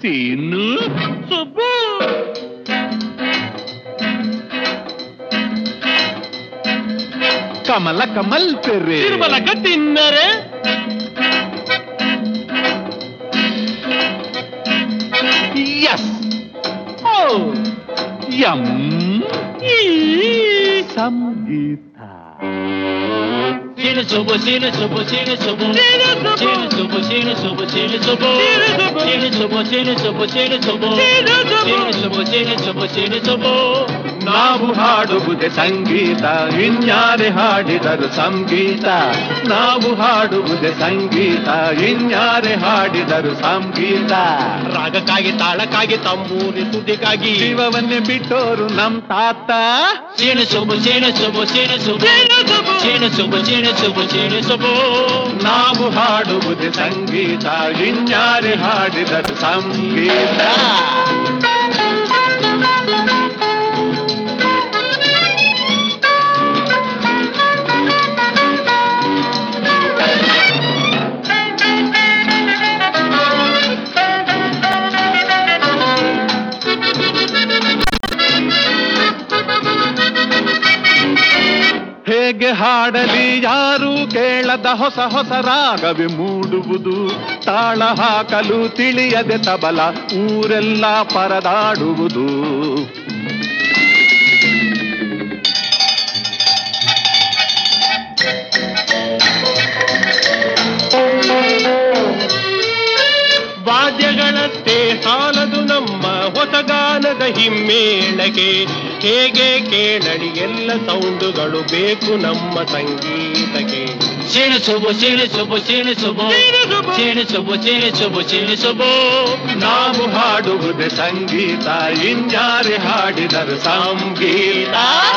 ಸೀನು ಸುಬ್ಬು ಕಮಲ ಕಮಲ್ ಪೆರ್ರೆ ತಿರುಮಲಕ ತಿನ್ನರೆ ಎಸ್ ಓ ಎಂ ಈ ಸಂಗೀತ Sino subo, sino subo, sino subo. Sino subo. Sino subo, sino subo, sino subo. Sino subo. Sino subo, sino subo, sino subo. Sino subo. Sino subo, sino subo, sino subo. ನಾವು ಹಾಡುವುದೇ ಸಂಗೀತ ಇನ್ಯಾರೆ ಹಾಡಿದರು ಸಂಗೀತ ನಾವು ಹಾಡುವುದೇ ಸಂಗೀತ ಇನ್ಯಾರೆ ಹಾಡಿದರು ಸಂಗೀತ ರಾಗಕ್ಕಾಗಿ ತಾಳಕ್ಕಾಗಿ ತಂಬೂರಿ ಸುದ್ದಿಗಾಗಿ ಜೀವವನ್ನೇ ಬಿಟ್ಟೋರು ನಮ್ ತಾತ Sino subo, sino subo, sino subo. Sino subo. Sino subo, sino subo, sino subo. ನಾವು ಹಾಡುವುದೇ ಸಂಗೀತ ಇನ್ಯಾರೆ ಹಾಡಿದರು ಸಂಗೀತ ಹೇಗೆ ಹಾಡಲಿ ಯಾರು ಕೇಳದ ಹೊಸ ಹೊಸ ರಾಗವೇ ಮೂಡುವುದು ತಾಳ ಹಾಕಲು ತಿಳಿಯದೆ ತಬಲ ಊರೆಲ್ಲ ಪರದಾಡುವುದು ವಾದ್ಯಗಳಂತೆ ಹಾಲದು ನಮ್ಮ ಹೊಸಗಾನದ ಹಿಮ್ಮೇಳಗೆ ಹೇಗೆ ಕೇಳಲಿ ಎಲ್ಲ ಸೌಂಡುಗಳು ಬೇಕು ನಮ್ಮ ಸಂಗೀತಕ್ಕೆ Sino subo, sino subo, sino subo. Sino subo. Sino subo, sino subo, sino subo. ನಾವು ಹಾಡುವುದೇ ಸಂಗೀತ ಇನ್ಯಾರೆ ಹಾಡಿದರು ಸಂಗೀತ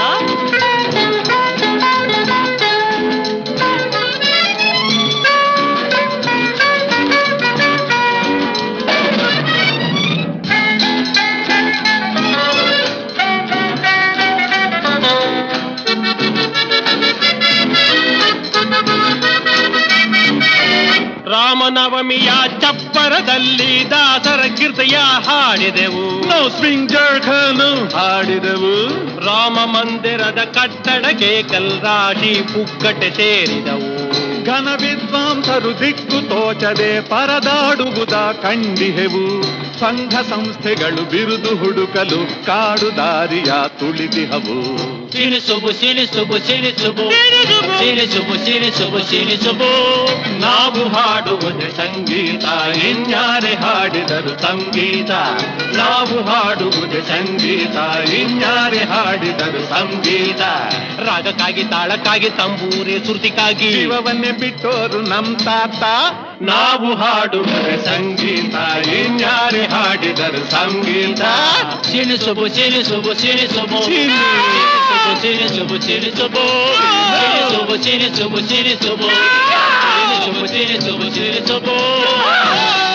ರಾಮನವಮಿಯ ಚಪ್ಪರದಲ್ಲಿ ದಾಸರ ಕೀರ್ತಿಯ ಹಾಡಿದೆವು ನಾವು ಸ್ವಿಂಗ್ ಜರ್ಖನು ಹಾಡಿದೆವು ರಾಮ ಮಂದಿರದ ಕಟ್ಟಡಕ್ಕೆ ಕಲ್ರಾಶಿ ಪುಕ್ಕಟೆ ಸೇರಿದವು ಘನ ವಿದ್ವಾಂಸರು ದಿಕ್ಕು ತೋಚದೆ ಪರದಾಡುವುದ ಕಂಡಿಹೆವು ಸಂಘ ಸಂಸ್ಥೆಗಳು ಬಿರುದು ಹುಡುಕಲು ಕಾಡು ದಾರಿಯ ತುಳಿದಿಹವು Sino subo, sino subo, sino subo. Sino subo. Sino subo, sino subo, sino subo. ನಾವು ಹಾಡುವುದೇ ಸಂಗೀತ ಇನ್ಯಾರೆ ಹಾಡಿದರು ಸಂಗೀತ ನಾವು ಹಾಡುವುದೇ ಸಂಗೀತ ಇನ್ಯಾರೆ ಹಾಡಿದರು ಸಂಗೀತ ರಾಗಕ್ಕಾಗಿ ತಾಳಕ್ಕಾಗಿ ತಂಬೂರಿ ಸುರ್ತಿಗಾಗಿ ಜೀವವನ್ನೇ ಬಿಟ್ಟೋರು ನಮ್ ತಾತ ನಾವು ಹಾಡುವುದೇ ಸಂಗೀತ ಇನ್ಯಾರೆ ಹಾಡಿದರು ಸಂಗೀತ Sino subo, sino subo, sino subo. Sino. Sino subo, sino subo. Sino subo, sino subo, sino subo. Sino subo, sino subo, sino subo.